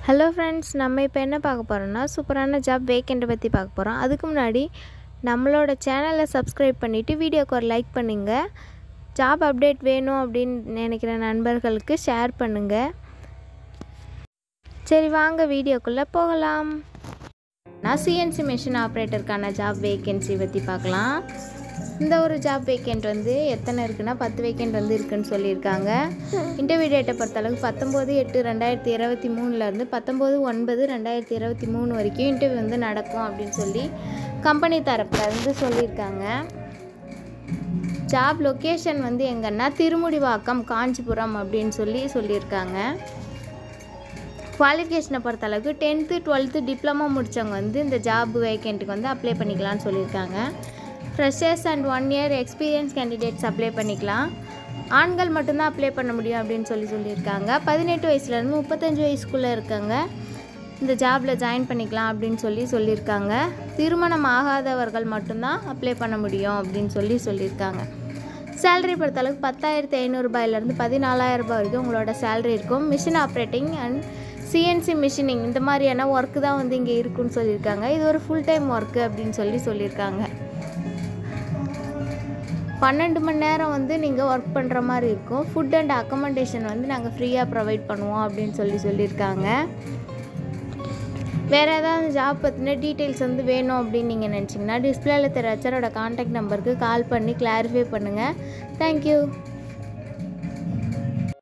hello friends நம்ம இப்போ என்ன பார்க்க போகிறோம்னா சூப்பரான ஜாப் வேக்கெண்ட்டை பற்றி பார்க்க போகிறோம் அதுக்கு முன்னாடி நம்மளோட சேனலை சப்ஸ்கிரைப் பண்ணிவிட்டு வீடியோக்கு ஒரு லைக் பண்ணுங்கள் ஜாப் அப்டேட் வேணும் அப்படின்னு நினைக்கிற நண்பர்களுக்கு ஷேர் பண்ணுங்கள் சரி வாங்க வீடியோக்குள்ளே போகலாம் நான் சிஎன்சி மிஷின் ஆப்ரேட்டருக்கான ஜாப் வேக்கன்சி பற்றி பார்க்கலாம் இந்த ஒரு ஜாப் வேக்கெண்ட் வந்து எத்தனை இருக்குன்னா பத்து வேக்கெண்ட் வந்து இருக்குன்னு சொல்லியிருக்காங்க இன்டர்வியூ டேட்டை பொறுத்தளவுக்கு பத்தொம்போது எட்டு ரெண்டாயிரத்தி இருபத்தி மூணுலேருந்து பத்தொம்போது ஒன்பது ரெண்டாயிரத்தி இருபத்தி மூணு வரைக்கும் இன்டர்வியூ வந்து நடக்கும் அப்படின்னு சொல்லி கம்பெனி தரப்பில் இருந்து சொல்லியிருக்காங்க ஜாப் லொக்கேஷன் வந்து எங்கன்னா திருமுடிவாக்கம் காஞ்சிபுரம் அப்படின்னு சொல்லி சொல்லியிருக்காங்க குவாலிஃபிகேஷனை பொறுத்தளவுக்கு டென்த்து டுவெல்த்து டிப்ளமோ முடித்தவங்க வந்து இந்த ஜாப் வேக்கெண்ட்டுக்கு வந்து அப்ளை பண்ணிக்கலாம்னு சொல்லியிருக்காங்க freshers and one year experience candidates apply பண்ணிக்கலாம் ஆண்கள் மட்டும்தான் அப்ளை பண்ண முடியும் அப்படின்னு சொல்லி சொல்லியிருக்காங்க பதினெட்டு வயசுலேருந்து முப்பத்தஞ்சு வயசுக்குள்ளே இருக்காங்க இந்த ஜாபில் ஜாயின் பண்ணிக்கலாம் அப்படின்னு சொல்லி சொல்லியிருக்காங்க திருமணம் ஆகாதவர்கள் மட்டும்தான் அப்ளை பண்ண முடியும் அப்படின்னு சொல்லி சொல்லியிருக்காங்க சேலரி பொறுத்தளவுக்கு பத்தாயிரத்தி ஐநூறுரூபாயிலேருந்து பதினாலாயிரம் ரூபாய் வரைக்கும் உங்களோட சேலரி இருக்கும் machine operating and CNC machining இந்த மாதிரியான ஒர்க்கு தான் வந்து இங்கே இருக்குன்னு சொல்லியிருக்காங்க இது ஒரு ஃபுல் டைம் ஒர்க்கு அப்படின்னு சொல்லி சொல்லியிருக்காங்க பன்னெண்டு மணி நேரம் வந்து நீங்கள் ஒர்க் பண்ணுற மாதிரி இருக்கும் ஃபுட் அண்ட் அக்கமண்டேஷன் வந்து நாங்கள் ஃப்ரீயாக ப்ரொவைட் பண்ணுவோம் அப்படின்னு சொல்லி சொல்லியிருக்காங்க வேறு ஏதாவது ஜாப் பற்றின டீட்டெயில்ஸ் வந்து வேணும் அப்படின்னு நீங்கள் நினச்சிங்கன்னா டிஸ்பிளேல தெரிய ஹெச்சரோட காண்டாக்ட் நம்பருக்கு கால் பண்ணி கிளாரிஃபை பண்ணுங்கள் தேங்க்யூ